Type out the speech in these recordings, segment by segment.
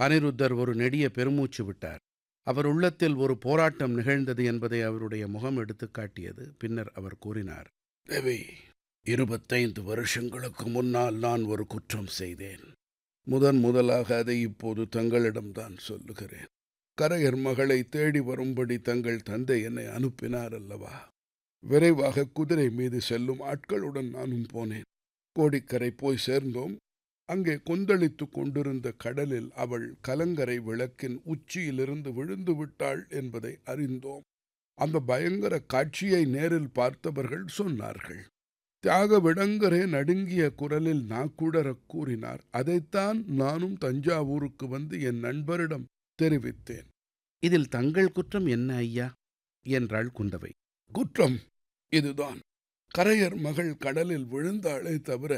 அனிருத்தர் ஒரு நெடிய பெருமூச்சு விட்டார் அவர் உள்ளத்தில் ஒரு போராட்டம் நிகழ்ந்தது என்பதை அவருடைய முகம் எடுத்துக் காட்டியது பின்னர் அவர் கூறினார் தேவி இருபத்தைந்து வருஷங்களுக்கு முன்னால் நான் ஒரு குற்றம் செய்தேன் முதன் முதலாக அதை இப்போது தங்களிடம்தான் சொல்லுகிறேன் கரையர் மகளை தேடி வரும்படி தங்கள் தந்தை என்னை அனுப்பினார் அல்லவா விரைவாக குதிரை மீது செல்லும் ஆட்களுடன் நானும் போனேன் கோடிக்கரை போய் சேர்ந்தோம் அங்கே கொந்தளித்துக் கொண்டிருந்த கடலில் அவள் கலங்கரை விளக்கின் உச்சியிலிருந்து விழுந்து விட்டாள் என்பதை அறிந்தோம் அந்த பயங்கர காட்சியை நேரில் பார்த்தவர்கள் சொன்னார்கள் தியாக விடங்கரே நடுங்கிய குரலில் நாக்குடரக் கூறினார் அதைத்தான் நானும் தஞ்சாவூருக்கு வந்து என் நண்பரிடம் தெரிவித்தேன் இதில் தங்கள் குற்றம் என்ன ஐயா என்றாள் குந்தவை குற்றம் இதுதான் கரையர் மகள் கடலில் விழுந்தாளே தவிர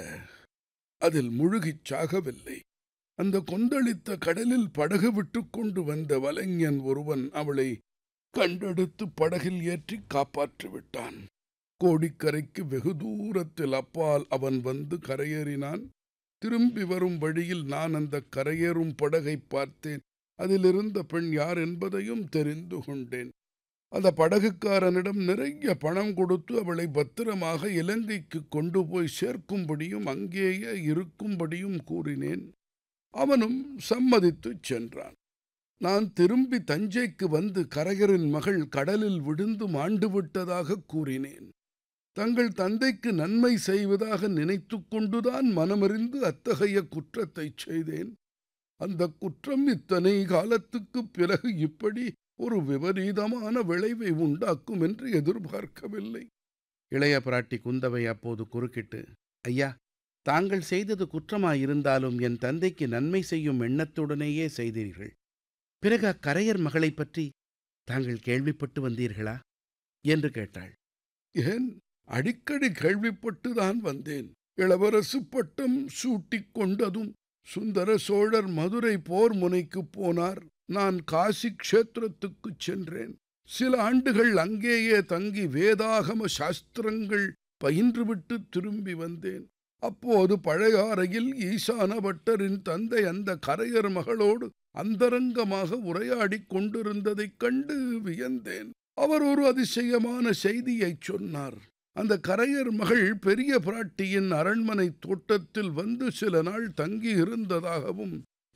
அதில் முழுகிச் சாகவில்லை அந்த கொந்தளித்த கடலில் படகு விட்டு கொண்டு வந்த வலைஞன் ஒருவன் அவளை கண்டெடுத்து படகில் ஏற்றி காப்பாற்றி விட்டான் கோடிக்கரைக்கு வெகு தூரத்தில் அப்பால் அவன் வந்து கரையேறினான் திரும்பி வரும் வழியில் நான் அந்த கரையேறும் படகை பார்த்தேன் அதிலிருந்த பெண் யார் என்பதையும் தெரிந்து கொண்டேன் அந்த படகுக்காரனிடம் நிறைய பணம் கொடுத்து அவளை பத்திரமாக இலங்கைக்கு கொண்டு போய் சேர்க்கும்படியும் அங்கேயே இருக்கும்படியும் கூறினேன் அவனும் சம்மதித்துச் சென்றான் நான் திரும்பி தஞ்சைக்கு வந்து கரையரின் மகள் கடலில் விழுந்து மாண்டு விட்டதாக கூறினேன் தங்கள் தந்தைக்கு நன்மை செய்வதாக நினைத்து கொண்டுதான் மனமறிந்து அத்தகைய குற்றத்தைச் செய்தேன் அந்த குற்றம் இத்தனை காலத்துக்குப் பிறகு இப்படி ஒரு விபரீதமான விளைவை உண்டாக்கும் என்று எதிர்பார்க்கவில்லை இளைய பிராட்டி குந்தவை அப்போது குறுக்கிட்டு ஐயா தாங்கள் செய்தது குற்றமாயிருந்தாலும் என் தந்தைக்கு நன்மை செய்யும் எண்ணத்துடனேயே செய்தீர்கள் பிறகு அக்கரையர் மகளைப் பற்றி தாங்கள் கேள்விப்பட்டு வந்தீர்களா என்று கேட்டாள் ஏன் அடிக்கடி கேள்விப்பட்டுதான் வந்தேன் இளவரசு பட்டம் சூட்டிக் கொண்டதும் சுந்தர சோழர் மதுரை போர் முனைக்குப் போனார் நான் காசி க்ஷேத்திரத்துக்குச் சென்றேன் சில ஆண்டுகள் அங்கேயே தங்கி வேதாகம சாஸ்திரங்கள் பயின்றுவிட்டு திரும்பி வந்தேன் அப்போது பழையாறையில் ஈசான பட்டரின் தந்தை அந்த கரையர் மகளோடு அந்தரங்கமாக உரையாடிக் கொண்டிருந்ததைக் கண்டு வியந்தேன் அவர் ஒரு அதிசயமான செய்தியைச் சொன்னார் அந்த கரையர் மகள் பெரிய பிராட்டியின் அரண்மனை தோட்டத்தில் வந்து சில நாள் தங்கி இருந்ததாகவும்